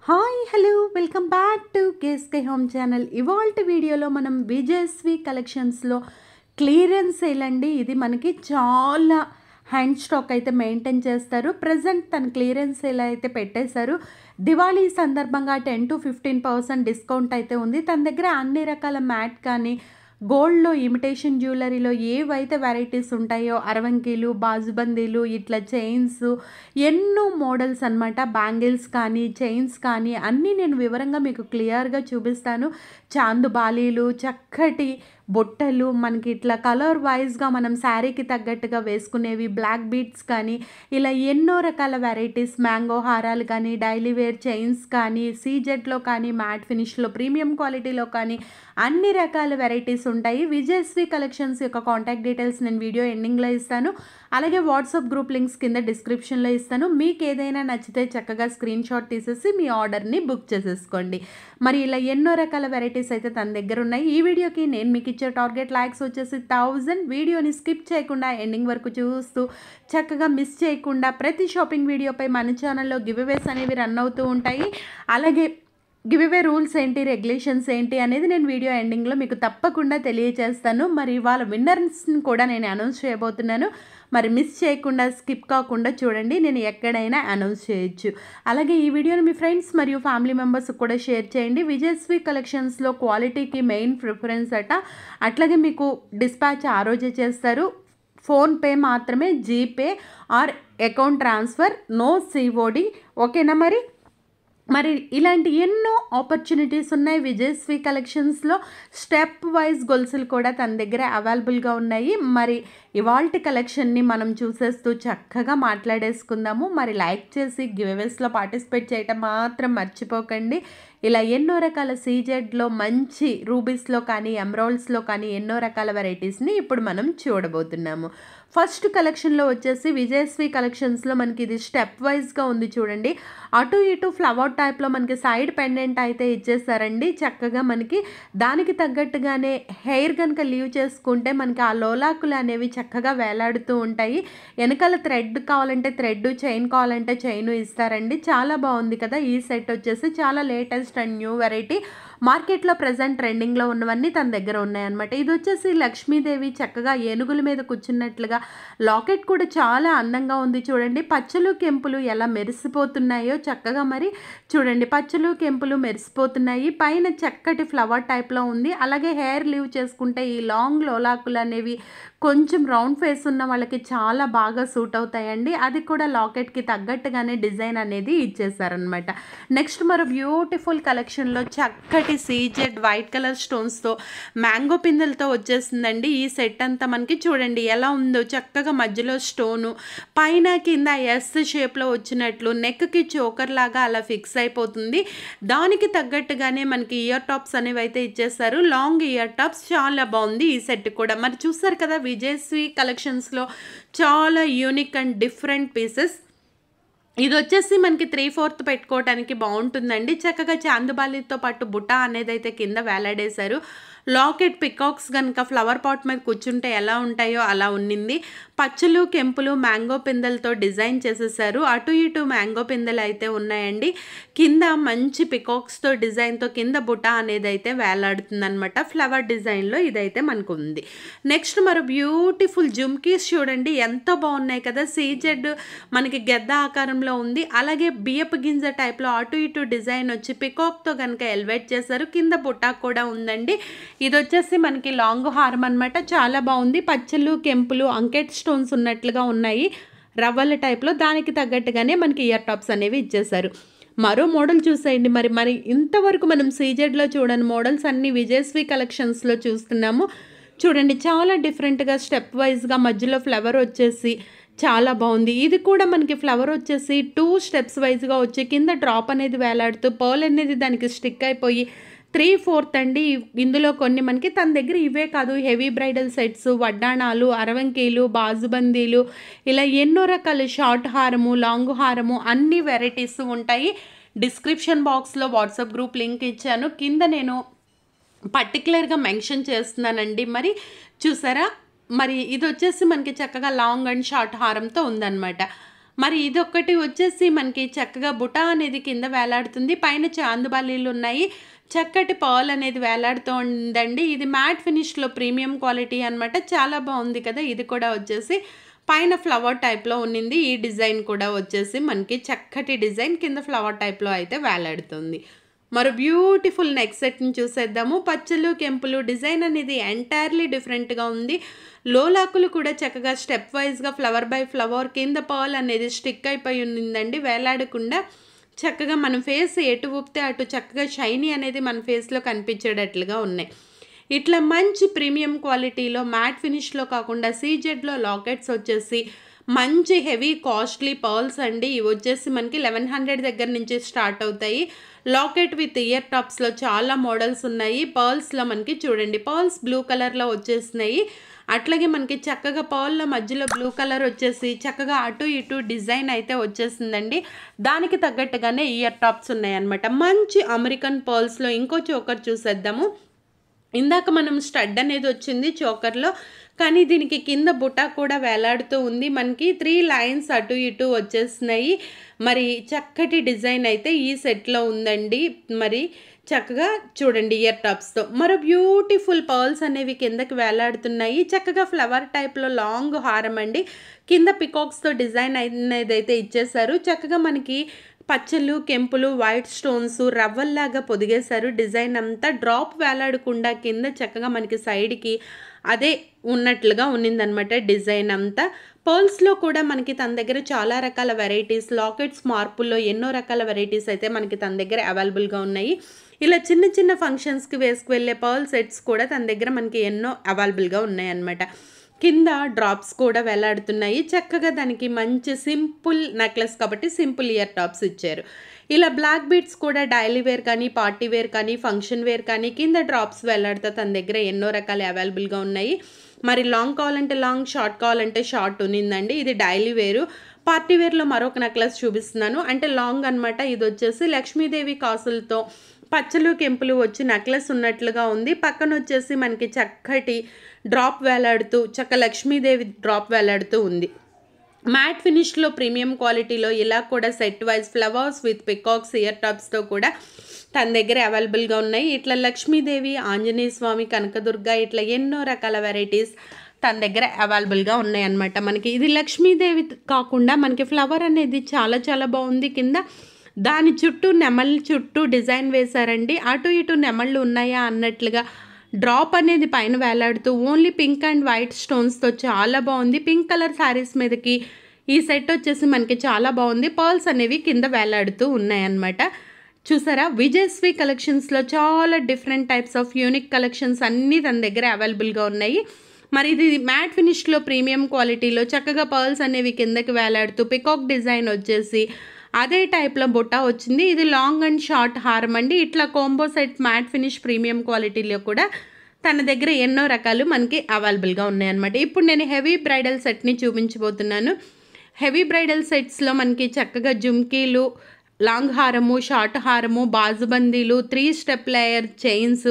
hi hello welcome back to KSK home channel ఇవాల్టి వీడియోలో మనం విజయశ్రీ కలెక్షన్స్లో క్లియరెన్స్ సేల్ అండి ఇది మనకి చాలా హ్యాండ్ స్టాక్ అయితే మెయింటైన్ చేస్తారు ప్రజెంట్ తన క్లియరెన్స్ సేల్ అయితే పెట్టేశారు దివాళీ సందర్భంగా ten to fifteen percent discount అయితే ఉంది తన దగ్గర అన్ని రకాల మ్యాట్ కానీ గోల్డ్లో ఇమిటేషన్ జ్యువెలరీలో ఏవైతే వెరైటీస్ ఉంటాయో అరవంకీలు బాజుబందీలు ఇట్లా చైన్స్ ఎన్నో మోడల్స్ అనమాట బ్యాంగిల్స్ కానీ చైన్స్ కానీ అన్నీ నేను వివరంగా మీకు క్లియర్గా చూపిస్తాను చాందు బాలీలు చక్కటి బొట్టలు మనకి ఇట్లా కలర్ వైజ్గా మనం శారీకి తగ్గట్టుగా వేసుకునేవి బ్లాక్ బీట్స్ కానీ ఇలా ఎన్నో రకాల వెరైటీస్ మ్యాంగో హారాలు కానీ డైలీ వేర్ చైన్స్ కానీ సీజెట్లో కానీ మ్యాట్ ఫినిష్లో ప్రీమియం క్వాలిటీలో కానీ అన్ని రకాల వెరైటీస్ ఉంటాయి విజయశ్రీ కలెక్షన్స్ యొక్క కాంటాక్ట్ డీటెయిల్స్ నేను వీడియో ఎండింగ్లో ఇస్తాను అలాగే వాట్సాప్ గ్రూప్ లింక్స్ కింద డిస్క్రిప్షన్లో ఇస్తాను మీకు ఏదైనా నచ్చితే చక్కగా స్క్రీన్ షాట్ తీసేసి మీ ఆర్డర్ని బుక్ చేసేసుకోండి మరి ఇలా ఎన్నో రకాల వెరైటీస్ అయితే తన దగ్గర ఉన్నాయి ఈ వీడియోకి నేను మీకు ఇచ్చే టార్గెట్ లైక్స్ వచ్చేసి థౌజండ్ వీడియోని స్కిప్ చేయకుండా ఎండింగ్ వరకు చూస్తూ చక్కగా మిస్ చేయకుండా ప్రతి షాపింగ్ వీడియోపై మన ఛానల్లో గివ్అవేస్ అనేవి రన్ అవుతూ ఉంటాయి అలాగే గివ్వే రూల్స్ ఏంటి రెగ్యులేషన్స్ ఏంటి అనేది నేను వీడియో ఎండింగ్లో మీకు తప్పకుండా తెలియజేస్తాను మరి వాళ్ళ విన్నర్స్ని కూడా నేను అనౌన్స్ చేయబోతున్నాను మరి మిస్ చేయకుండా స్కిప్ కాకుండా చూడండి నేను ఎక్కడైనా అనౌన్స్ చేయొచ్చు అలాగే ఈ వీడియోని మీ ఫ్రెండ్స్ మరియు ఫ్యామిలీ మెంబర్స్ కూడా షేర్ చేయండి విజయశ్రీ కలెక్షన్స్లో క్వాలిటీకి మెయిన్ ప్రిఫరెన్స్ అట అట్లాగే మీకు డిస్పాచ్ ఆ రోజే చేస్తారు ఫోన్పే మాత్రమే GPay or account transfer no COD ఓకేనా మరి మరి ఇలాంటి ఎన్నో ఆపర్చునిటీస్ ఉన్నాయి విజయశ్రీ కలెక్షన్స్లో స్టెప్ వైజ్ గొలుసులు కూడా తన దగ్గర అవైలబుల్గా ఉన్నాయి మరి ఇవాల్టి కలెక్షన్ని మనం చూసేస్తూ చక్కగా మాట్లాడేసుకుందాము మరి లైక్ చేసి గివ్అవేస్లో పార్టిసిపేట్ చేయటం మాత్రం మర్చిపోకండి ఇలా ఎన్నో రకాల సీజెడ్లో మంచి రూబీస్లో కానీ ఎమరాల్డ్స్లో కానీ ఎన్నో రకాల వెరైటీస్ని ఇప్పుడు మనం చూడబోతున్నాము ఫస్ట్ కలెక్షన్లో వచ్చేసి విజయశ్రీ కలెక్షన్స్లో మనకి ఇది స్టెప్ వైజ్గా ఉంది చూడండి అటు ఇటు ఫ్లవర్ టైప్లో మనకి సైడ్ పెండెంట్ అయితే ఇచ్చేసారండి చక్కగా మనకి దానికి తగ్గట్టుగానే హెయిర్ కనుక లీవ్ చేసుకుంటే మనకి ఆ లోలాకులు అనేవి చక్కగా వేలాడుతూ ఉంటాయి వెనకాల థ్రెడ్ కావాలంటే థ్రెడ్ చైన్ కావాలంటే చైన్ ఇస్తారండి చాలా బాగుంది కదా ఈ సెట్ వచ్చేసి చాలా లేటెస్ట్ అండ్ న్యూ వెరైటీ మార్కెట్లో ప్రజెంట్ ట్రెండింగ్లో ఉన్నవన్నీ తన దగ్గర ఉన్నాయన్నమాట ఇది వచ్చేసి లక్ష్మీదేవి చక్కగా ఏనుగుల మీద కూర్చున్నట్లుగా లాకెట్ కూడా చాలా అందంగా ఉంది చూడండి పచ్చలు కెంపులు ఎలా మెరిసిపోతున్నాయో చక్కగా మరి చూడండి పచ్చలు కెంపులు మెరిసిపోతున్నాయి పైన చక్కటి ఫ్లవర్ టైప్లో ఉంది అలాగే హెయిర్ లీవ్ చేసుకుంటే ఈ లాంగ్ లోలాకులు అనేవి కొంచెం రౌండ్ ఫేస్ ఉన్న వాళ్ళకి చాలా బాగా సూట్ అవుతాయండి అది కూడా లాకెట్కి తగ్గట్టుగానే డిజైన్ అనేది ఇచ్చేసారనమాట నెక్స్ట్ మరో బ్యూటిఫుల్ కలెక్షన్లో చక్కటి సీజెడ్ వైట్ కలర్ స్టోన్స్తో మ్యాంగో పిందెలతో వచ్చేసిందండి ఈ సెట్ అంతా మనకి చూడండి ఎలా ఉందో చక్కగా మధ్యలో స్టోను పైన కింద ఎస్ షేప్లో వచ్చినట్లు నెక్కి చోకర్ లాగా అలా ఫిక్స్ అయిపోతుంది దానికి తగ్గట్టుగానే మనకి ఇయర్ టాప్స్ అనేవి అయితే ఇచ్చేస్తారు లాంగ్ ఇయర్ టాప్స్ చాలా బాగుంది ఈ సెట్ కూడా మరి చూసారు కదా విజయశ్రీ కలెక్షన్స్లో చాలా యూనిక్ అండ్ డిఫరెంట్ పీసెస్ ఇది వచ్చేసి మనకి త్రీ ఫోర్త్ పెట్టుకోవడానికి బాగుంటుందండి చక్కగా చాందుబాలితో పాటు బుట్ట అనేది అయితే కింద వేలాడేశారు లాకెట్ పికాక్స్ కనుక ఫ్లవర్ పాట్ మీద కూర్చుంటే ఎలా ఉంటాయో అలా ఉన్నింది పచ్చలు కెంపులు మ్యాంగో పిందెలతో డిజైన్ చేసేసారు అటు ఇటు మ్యాంగో పిందెలు అయితే ఉన్నాయండి కింద మంచి పికాక్స్తో డిజైన్తో కింద బుట్ట అనేది అయితే వేలాడుతుందనమాట ఫ్లవర్ డిజైన్లో ఇదైతే మనకు ఉంది నెక్స్ట్ మరో బ్యూటిఫుల్ జుమ్కీస్ చూడండి ఎంతో బాగున్నాయి కదా సీజెడ్ మనకి గెద్ద ఆకారంలో ఉంది అలాగే బియ్యపు గింజ టైప్లో అటు ఇటు డిజైన్ వచ్చి పికాక్తో కనుక ఎలివేట్ చేశారు కింద బుట్ట కూడా ఉందండి ఇది వచ్చేసి మనకి లాంగ్ హారం అనమాట చాలా బాగుంది పచ్చలు కెంపులు అంకెట్ స్టోన్స్ ఉన్నట్లుగా ఉన్నాయి రవ్వల టైప్లో దానికి తగ్గట్టుగానే మనకి ఇయర్ టాప్స్ అనేవి ఇచ్చేసారు మరో మోడల్ చూసేయండి మరి మరి ఇంతవరకు మనం సీజెడ్లో చూడని మోడల్స్ అన్ని విజయశ్రీ కలెక్షన్స్లో చూస్తున్నాము చూడండి చాలా డిఫరెంట్గా స్టెప్ వైజ్గా మధ్యలో ఫ్లవర్ వచ్చేసి చాలా బాగుంది ఇది కూడా మనకి ఫ్లవర్ వచ్చేసి టూ స్టెప్స్ వైజ్గా వచ్చి కింద డ్రాప్ అనేది వేలాడుతూ పర్ల్ అనేది దానికి స్టిక్ అయిపోయి త్రీ ఫోర్త్ అండి ఇందులో కొన్ని మనకి తన దగ్గర ఇవే కాదు హెవీ బ్రైడల్ సెట్స్ వడ్డాణాలు అరవంకీలు బాజుబందీలు ఇలా ఎన్నో రకాల షార్ట్ హారము లాంగ్ హారము అన్ని వెరైటీస్ ఉంటాయి డిస్క్రిప్షన్ బాక్స్లో వాట్సాప్ గ్రూప్ లింక్ ఇచ్చాను కింద నేను పర్టికులర్గా మెన్షన్ చేస్తున్నానండి మరి చూసారా మరి ఇది వచ్చేసి మనకి చక్కగా లాంగ్ అండ్ షార్ట్ హారంతో ఉందన్నమాట మరి ఇదొక్కటి వచ్చేసి మనకి చక్కగా బుటా అనేది కింద వేలాడుతుంది పైన చాందుబాలీలు ఉన్నాయి చక్కటి పాల్ అనేది వేలాడుతూ ఉందండి ఇది మ్యాట్ ఫినిష్లో ప్రీమియం క్వాలిటీ అనమాట చాలా బాగుంది కదా ఇది కూడా వచ్చేసి పైన ఫ్లవర్ టైప్లో ఉన్నింది ఈ డిజైన్ కూడా వచ్చేసి మనకి చక్కటి డిజైన్ కింద ఫ్లవర్ టైప్లో అయితే వేలాడుతుంది మరో బ్యూటిఫుల్ నెక్ సెట్ని చూసేద్దాము పచ్చలు కెంపులు డిజైన్ అనేది ఎంటైర్లీ డిఫరెంట్గా ఉంది లోలాకులు కూడా చక్కగా స్టెప్ వైజ్గా ఫ్లవర్ బై ఫ్లవర్ కింద పాల్ అనేది స్టిక్ అయిపోయి ఉండిందండి వేలాడకుండా చక్కగా మన ఫేస్ ఎటు ఊపితే అటు చక్కగా షైనీ అనేది మన ఫేస్లో కనిపించేటట్లుగా ఉన్నాయి ఇట్లా మంచి ప్రీమియం క్వాలిటీలో మ్యాట్ ఫినిష్లో కాకుండా సీజెడ్లో లాకెట్స్ వచ్చేసి మంచి హెవీ కాస్ట్లీ పర్ల్స్ అండి ఇవి వచ్చేసి మనకి లెవెన్ హండ్రెడ్ దగ్గర నుంచి స్టార్ట్ అవుతాయి లాకెట్ విత్ ఇయర్ టాప్స్లో చాలా మోడల్స్ ఉన్నాయి పర్ల్స్లో మనకి చూడండి పర్ల్స్ బ్లూ కలర్లో వచ్చేసినాయి అట్లాగే మనకి చక్కగా పర్ల్ల మధ్యలో బ్లూ కలర్ వచ్చేసి చక్కగా అటు ఇటు డిజైన్ అయితే వచ్చేసిందండి దానికి తగ్గట్టుగానే ఇయర్ టాప్స్ ఉన్నాయన్నమాట మంచి అమెరికన్ పర్ల్స్లో ఇంకో చోకర్ చూసేద్దాము ఇందాక మనం స్టడ్ అనేది వచ్చింది చోకర్లో కానీ దీనికి కింద బుట్ట కూడా వేలాడుతూ ఉంది మనకి త్రీ లైన్స్ అటు ఇటు వచ్చేస్తున్నాయి మరి చక్కటి డిజైన్ అయితే ఈ సెట్లో ఉందండి మరి చక్కగా చూడండి ఇయర్ టాప్స్తో మరో బ్యూటిఫుల్ పర్ల్స్ అనేవి కిందకి వేలాడుతున్నాయి చక్కగా ఫ్లవర్ టైప్లో లాంగ్ హారం అండి కింద పికాక్స్తో డిజైన్ అనేది అయితే ఇచ్చేసారు చక్కగా మనకి పచ్చలు కెంపులు వైట్ స్టోన్స్ రవ్వల్లాగా పొదిగేశారు డిజైన్ అంతా డ్రాప్ వేలాడకుండా కింద చక్కగా మనకి సైడ్కి అదే ఉన్నట్లుగా ఉన్నిందనమాట డిజైన్ అంతా పర్ల్స్లో కూడా మనకి తన దగ్గర చాలా రకాల వెరైటీస్ లాకెట్స్ మార్పుల్లో ఎన్నో రకాల వెరైటీస్ అయితే మనకి తన దగ్గర అవైలబుల్గా ఉన్నాయి ఇలా చిన్న చిన్న ఫంక్షన్స్కి వేసుకు వెళ్ళే పర్ల్ సెట్స్ కూడా తన దగ్గర మనకి ఎన్నో అవైలబుల్గా ఉన్నాయన్నమాట కింద డ్రాప్స్ కూడా వేలాడుతున్నాయి చక్కగా దానికి మంచి సింపుల్ నెక్లెస్ కాబట్టి సింపుల్ ఇయర్ టాప్స్ ఇచ్చారు ఇలా బ్లాక్ బీడ్స్ కూడా డైలీ వేర్ కానీ పార్టీ వేర్ కానీ ఫంక్షన్ వేర్ కానీ కింద డ్రాప్స్ వేలాడుతూ తన దగ్గర ఎన్నో రకాలు అవైలబుల్గా ఉన్నాయి మరి లాంగ్ కావాలంటే లాంగ్ షార్ట్ కావాలంటే షార్ట్ ఉన్నిందండి ఇది డైలీ వేరు పార్టీ వేర్లో మరొక నెక్లెస్ చూపిస్తున్నాను అంటే లాంగ్ అనమాట ఇది వచ్చేసి లక్ష్మీదేవి కాసులతో పచ్చలు కెంపులు వచ్చి నెక్లెస్ ఉన్నట్లుగా ఉంది పక్కన వచ్చేసి మనకి చక్కటి డ్రాప్ వేలాడుతూ చక్క లక్ష్మీదేవి డ్రాప్ వేలాడుతూ ఉంది మ్యాట్ ఫినిష్లో ప్రీమియం క్వాలిటీలో ఇలా కూడా set wise flowers with peacocks ear టాప్స్తో కూడా తన దగ్గర అవైలబుల్గా ఉన్నాయి ఇట్లా లక్ష్మీదేవి ఆంజనేయ స్వామి కనకదుర్గ ఇట్లా ఎన్నో రకాల వెరైటీస్ తన దగ్గర అవైలబుల్గా ఉన్నాయన్నమాట మనకి ఇది లక్ష్మీదేవి కాకుండా మనకి ఫ్లవర్ అనేది చాలా చాలా బాగుంది కింద దాని చుట్టూ నెమళ్ళ చుట్టూ డిజైన్ వేశారండి అటు ఇటు నెమళ్ళు ఉన్నాయా అన్నట్లుగా డ్రాప్ అనేది పైన వేలాడుతూ ఓన్లీ పింక్ అండ్ వైట్ స్టోన్స్తో చాలా బాగుంది పింక్ కలర్ శారీస్ మీదకి ఈ సెట్ వచ్చేసి మనకి చాలా బాగుంది పర్ల్స్ అనేవి కింద వేలాడుతూ ఉన్నాయన్నమాట చూసారా విజయశ్రీ కలెక్షన్స్లో చాలా different types of unique collections అన్నీ తన దగ్గర అవైలబుల్గా ఉన్నాయి మరి ఇది మ్యాట్ ఫినిష్లో ప్రీమియం క్వాలిటీలో చక్కగా పర్ల్స్ అనేవి కిందకి వేలాడుతూ పికాక్ డిజైన్ వచ్చేసి అదే టైప్లో బుట్ట వచ్చింది ఇది లాంగ్ అండ్ షార్ట్ హారం అండి ఇట్లా combo set matte finish premium క్వాలిటీలో కూడా తన దగ్గర ఎన్నో రకాలు మనకి అవైలబుల్గా ఉన్నాయన్నమాట ఇప్పుడు నేను హెవీ బ్రైడల్ సెట్ని చూపించబోతున్నాను హెవీ బ్రైడల్ సెట్స్లో మనకి చక్కగా జుమ్కీలు లాంగ్ హారము షార్ట్ హారము బాజుబందీలు three step layer chains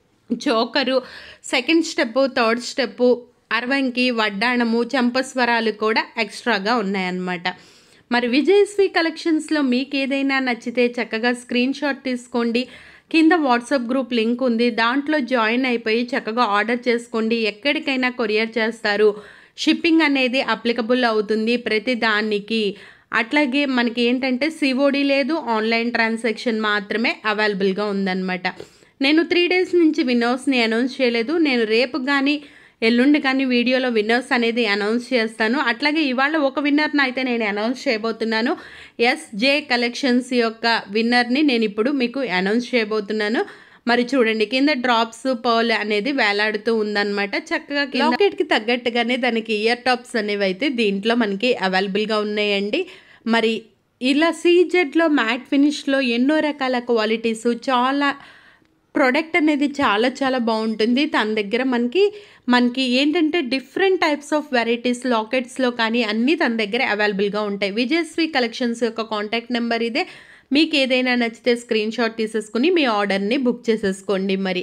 choker second step third step అరవంకి వడ్డాణము చంపస్వరాలు కూడా ఎక్స్ట్రాగా ఉన్నాయన్నమాట మరి విజయశ్రీ కలెక్షన్స్లో మీకు ఏదైనా నచ్చితే చక్కగా స్క్రీన్ షాట్ తీసుకోండి కింద వాట్సాప్ గ్రూప్ లింక్ ఉంది దాంట్లో జాయిన్ అయిపోయి చక్కగా ఆర్డర్ చేసుకోండి ఎక్కడికైనా కొరియర్ చేస్తారు షిప్పింగ్ అనేది అప్లికబుల్ అవుతుంది ప్రతి దానికి అట్లాగే మనకి ఏంటంటే సిఓడి లేదు ఆన్లైన్ ట్రాన్సాక్షన్ మాత్రమే అవైలబుల్గా ఉందన్నమాట నేను త్రీ డేస్ నుంచి విన్నర్స్ని అనౌన్స్ చేయలేదు నేను రేపు కానీ ఎల్లుండి కానీ వీడియోలో విన్నర్స్ అనేది అనౌన్స్ చేస్తాను అట్లాగే ఇవాళ ఒక విన్నర్ని అయితే నేను అనౌన్స్ చేయబోతున్నాను ఎస్జే కలెక్షన్స్ యొక్క విన్నర్ని నేను ఇప్పుడు మీకు అనౌన్స్ చేయబోతున్నాను మరి చూడండి కింద డ్రాప్స్ పర్ల్ అనేది వేలాడుతూ ఉందన్నమాట చక్కగా లాకెట్కి తగ్గట్టుగానే దానికి ఇయర్ టాప్స్ అనేవి అయితే దీంట్లో మనకి అవైలబుల్గా ఉన్నాయండి మరి ఇలా సీజెడ్లో మ్యాట్ ఫినిష్లో ఎన్నో రకాల క్వాలిటీస్ చాలా ప్రోడక్ట్ అనేది చాలా చాలా బాగుంటుంది తన దగ్గర మనకి మనకి ఏంటంటే డిఫరెంట్ టైప్స్ ఆఫ్ వెరైటీస్ లాకెట్స్లో కానీ అన్నీ తన దగ్గర అవైలబుల్గా ఉంటాయి విజయశ్రీ కలెక్షన్స్ యొక్క కాంటాక్ట్ నెంబర్ ఇదే మీకు ఏదైనా నచ్చితే స్క్రీన్ షాట్ తీసేసుకుని మీ ఆర్డర్ని బుక్ చేసేసుకోండి మరి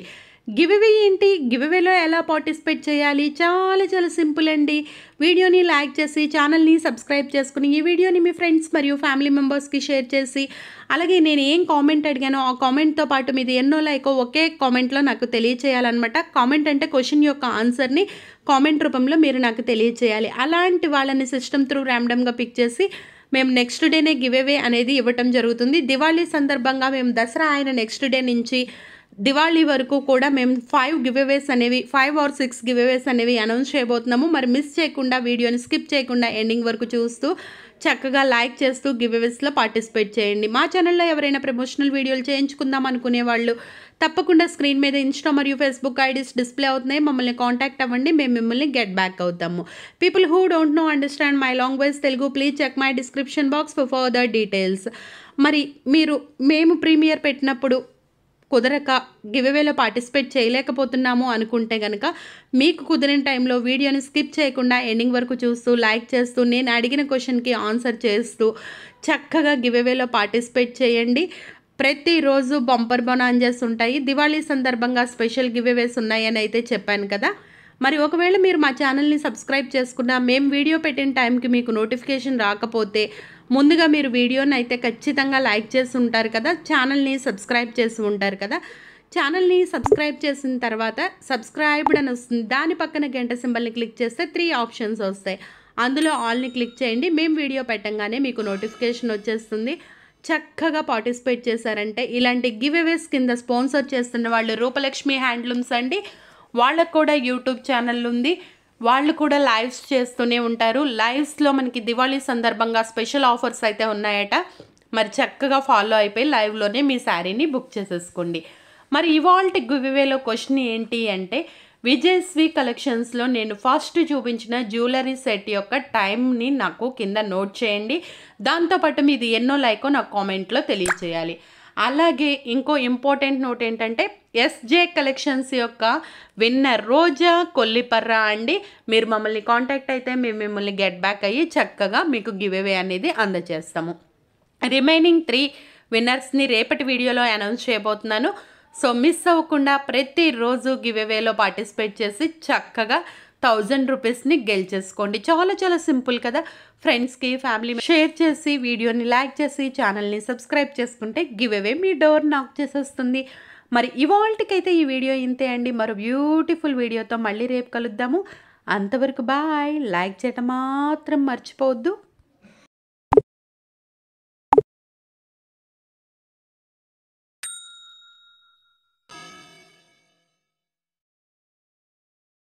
గివ్వే ఏంటి గివ్వేలో ఎలా పార్టిసిపేట్ చేయాలి చాలా చాలా సింపుల్ అండి వీడియోని లైక్ చేసి ఛానల్ని సబ్స్క్రైబ్ చేసుకుని ఈ వీడియోని మీ ఫ్రెండ్స్ మరియు ఫ్యామిలీ మెంబర్స్కి షేర్ చేసి అలాగే నేను ఏం కామెంట్ అడిగానో ఆ కామెంట్తో పాటు మీది ఎన్నో లైకో ఒకే కామెంట్లో నాకు తెలియచేయాలన్నమాట కామెంట్ అంటే క్వశ్చన్ యొక్క ఆన్సర్ని కామెంట్ రూపంలో మీరు నాకు తెలియచేయాలి అలాంటి వాళ్ళని సిస్టమ్ త్రూ ర్యాండమ్గా పిక్ చేసి మేము నెక్స్ట్ డేనే గివేవే అనేది ఇవ్వటం జరుగుతుంది దివాళీ సందర్భంగా మేము దసరా అయిన నెక్స్ట్ డే నుంచి దివాళీ వరకు కూడా మేము ఫైవ్ గివేవేస్ అనేవి ఫైవ్ ఆర్ సిక్స్ గివేవేస్ అనేవి అనౌన్స్ చేయబోతున్నాము మరి మిస్ చేయకుండా వీడియోని స్కిప్ చేయకుండా ఎండింగ్ వరకు చూస్తూ చక్కగా లైక్ చేస్తూ గివేవేస్లో పార్టిసిపేట్ చేయండి మా ఛానల్లో ఎవరైనా ప్రమోషనల్ వీడియోలు చేయించుకుందాం అనుకునే వాళ్ళు తప్పకుండా స్క్రీన్ మీద ఇన్స్టా మరియు ఫేస్బుక్ ఐడీస్ డిస్ప్లే అవుతున్నాయి మమ్మల్ని కాంటాక్ట్ అవ్వండి మేము మిమ్మల్ని గెట్ బ్యాక్ అవుతాము people who don't know understand my language Telugu please check my description box for further details మరి మీరు మేము ప్రీమియర్ పెట్టినప్పుడు కుదరక గివ్వేలో పార్టిసిపేట్ చేయలేకపోతున్నాము అనుకుంటే కనుక మీకు కుదిరిన టైంలో వీడియోని స్కిప్ చేయకుండా ఎండింగ్ వరకు చూస్తూ లైక్ చేస్తూ నేను అడిగిన క్వశ్చన్కి ఆన్సర్ చేస్తూ చక్కగా గివ్వేలో పార్టిసిపేట్ చేయండి ప్రతిరోజు బంపర్ బొనాంజెస్ ఉంటాయి దివాళీ సందర్భంగా స్పెషల్ గివ్వేస్ ఉన్నాయని అయితే చెప్పాను కదా మరి ఒకవేళ మీరు మా ఛానల్ని సబ్స్క్రైబ్ చేసుకున్నా మేము వీడియో పెట్టిన టైంకి మీకు నోటిఫికేషన్ రాకపోతే ముందుగా మీరు వీడియోని అయితే ఖచ్చితంగా లైక్ చేసి ఉంటారు కదా ఛానల్ని సబ్స్క్రైబ్ చేసి ఉంటారు కదా ఛానల్ని సబ్స్క్రైబ్ చేసిన తర్వాత సబ్స్క్రైబ్డ్ అని వస్తుంది దాని పక్కన గంట సింబల్ని క్లిక్ చేస్తే త్రీ ఆప్షన్స్ వస్తాయి అందులో ఆల్ని క్లిక్ చేయండి మేము వీడియో పెట్టంగానే మీకు నోటిఫికేషన్ వచ్చేస్తుంది చక్కగా పార్టిసిపేట్ చేశారంటే ఇలాంటి గివ్ అవేస్ కింద స్పాన్సర్ చేస్తున్న వాళ్ళు రూపలక్ష్మి హ్యాండ్లూమ్స్ అండి వాళ్ళకు కూడా యూట్యూబ్ ఛానల్ ఉంది వాళ్ళు కూడా లైవ్స్ చేస్తూనే ఉంటారు లైవ్స్లో మనకి దివాళీ సందర్భంగా స్పెషల్ ఆఫర్స్ అయితే ఉన్నాయట మరి చక్కగా ఫాలో అయిపోయి లైవ్లోనే మీ శారీని బుక్ చేసేసుకోండి మరి ఇవాళ గివ్వేలో క్వశ్చన్ ఏంటి అంటే విజయశ్రీ కలెక్షన్స్లో నేను ఫస్ట్ చూపించిన జ్యువెలరీ సెట్ యొక్క టైంని నాకు కింద నోట్ చేయండి దాంతోపాటు మీది ఎన్నో లైకో నాకు కామెంట్లో తెలియచేయాలి అలాగే ఇంకో ఇంపార్టెంట్ నోట్ ఏంటంటే ఎస్జే కలెక్షన్స్ యొక్క విన్నర్ రోజా కొల్లిపర్రా అండి మీరు మమ్మల్ని కాంటాక్ట్ అయితే మేము మిమ్మల్ని గెట్ బ్యాక్ అయ్యి చక్కగా మీకు గివ్ అనేది అందజేస్తాము రిమైనింగ్ త్రీ విన్నర్స్ని రేపటి వీడియోలో అనౌన్స్ చేయబోతున్నాను సో మిస్ అవ్వకుండా ప్రతిరోజు గివ్ అవేలో పార్టిసిపేట్ చేసి చక్కగా థౌజండ్ రూపీస్ని గెలిచేసుకోండి చాలా చాలా సింపుల్ కదా ఫ్రెండ్స్కి ఫ్యామిలీ షేర్ చేసి వీడియోని లైక్ చేసి ఛానల్ని సబ్స్క్రైబ్ చేసుకుంటే గివ్ అవే మీ డోర్ నాక్ చేసేస్తుంది మరి ఇవాళకైతే ఈ వీడియో ఇంతే అండి మరో బ్యూటిఫుల్ వీడియోతో మళ్ళీ రేపు కలుద్దాము అంతవరకు బాయ్ లైక్ చేయటం మాత్రం మర్చిపోవద్దు